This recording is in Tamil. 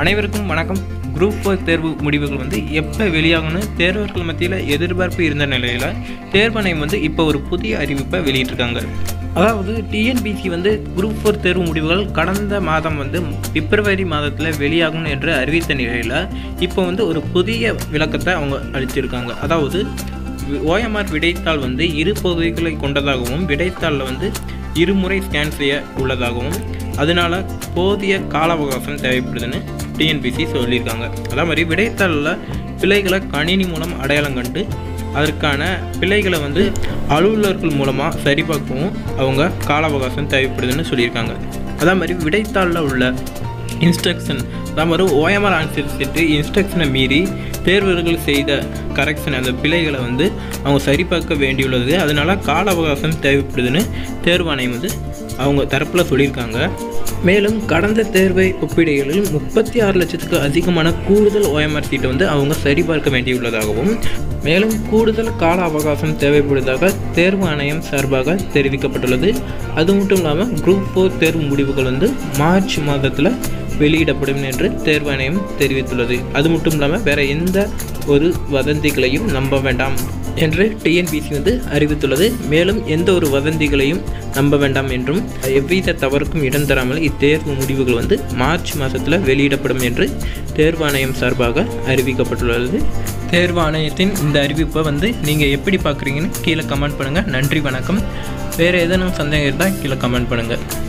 அனைவருக்கும் வணக்கம் குரூப் ஃபோர் தேர்வு முடிவுகள் வந்து எப்போ வெளியாகும்னு தேர்வர்கள் மத்தியில் எதிர்பார்ப்பு இருந்த நிலையில் தேர்வாணையம் வந்து இப்போ ஒரு புதிய அறிவிப்பை வெளியிட்டிருக்காங்க அதாவது டிஎன்பிசி வந்து குரூப் ஃபோர் தேர்வு முடிவுகள் கடந்த மாதம் வந்து பிப்ரவரி மாதத்தில் வெளியாகும் என்று அறிவித்த நிலையில் இப்போ வந்து ஒரு புதிய விளக்கத்தை அவங்க அளிச்சிருக்காங்க அதாவது ஓஎம்ஆர் விடைத்தாள் வந்து இரு பகுதிகளை கொண்டதாகவும் விடைத்தாளில் வந்து இருமுறை ஸ்கேன் செய்ய உள்ளதாகவும் அதனால போதிய கால அவகாசம் தேவைப்படுதுன்னு டிஎன்பிசி சொல்லியிருக்காங்க அதே மாதிரி விடைத்தாளில் பிழைகளை கணினி மூலம் அடையாளம் கண்டு அதற்கான பிழைகளை வந்து அலுவலர்கள் மூலமாக சரிபார்க்கவும் அவங்க கால அவகாசம் தேவைப்படுதுன்னு சொல்லியிருக்காங்க அதே மாதிரி விடைத்தாளில் உள்ள இன்ஸ்ட்ரக்ஷன் அதே மாதிரி ஓஎம்ஆர் ஆன்சர் செட்டு இன்ஸ்ட்ரக்ஷனை மீறி தேர்வர்கள் செய்த கரெக்ஷன் அந்த பிழைகளை வந்து அவங்க சரிபார்க்க வேண்டியுள்ளது அதனால கால அவகாசம் தேவைப்படுதுன்னு தேர்வாணையம் வந்து அவங்க தரப்பில் சொல்லியிருக்காங்க மேலும் கடந்த தேர்வை ஒப்பிடுகையில் முப்பத்தி ஆறு லட்சத்துக்கு அதிகமான கூடுதல் ஓஎம்ஆர் சீட்டை வந்து அவங்க சரிபார்க்க வேண்டியுள்ளதாகவும் மேலும் கூடுதல் கால அவகாசம் தேவைப்படுவதாக தேர்வு ஆணையம் சார்பாக தெரிவிக்கப்பட்டுள்ளது அது மட்டும் இல்லாமல் குரூப் ஃபோர் தேர்வு முடிவுகள் வந்து மார்ச் மாதத்தில் வெளியிடப்படும் என்று தேர்வாணையம் தெரிவித்துள்ளது அது மட்டும் இல்லாமல் வேற எந்த ஒரு வதந்திகளையும் நம்ப வேண்டாம் என்று டிஎன்பிசி வந்து அறிவித்துள்ளது மேலும் எந்த ஒரு வதந்திகளையும் நம்ப வேண்டாம் என்றும் எவ்வித தவறுக்கும் இடம் தராமல் இத்தேர்வு முடிவுகள் வந்து மார்ச் மாதத்தில் வெளியிடப்படும் என்று தேர்வாணையம் சார்பாக அறிவிக்கப்பட்டுள்ளது தேர்வாணையத்தின் இந்த அறிவிப்பை வந்து நீங்கள் எப்படி பார்க்குறீங்கன்னு கீழே கமெண்ட் பண்ணுங்கள் நன்றி வணக்கம் வேறு ஏதேனும் சந்தேகம் இருந்தால் கீழே கமெண்ட் பண்ணுங்கள்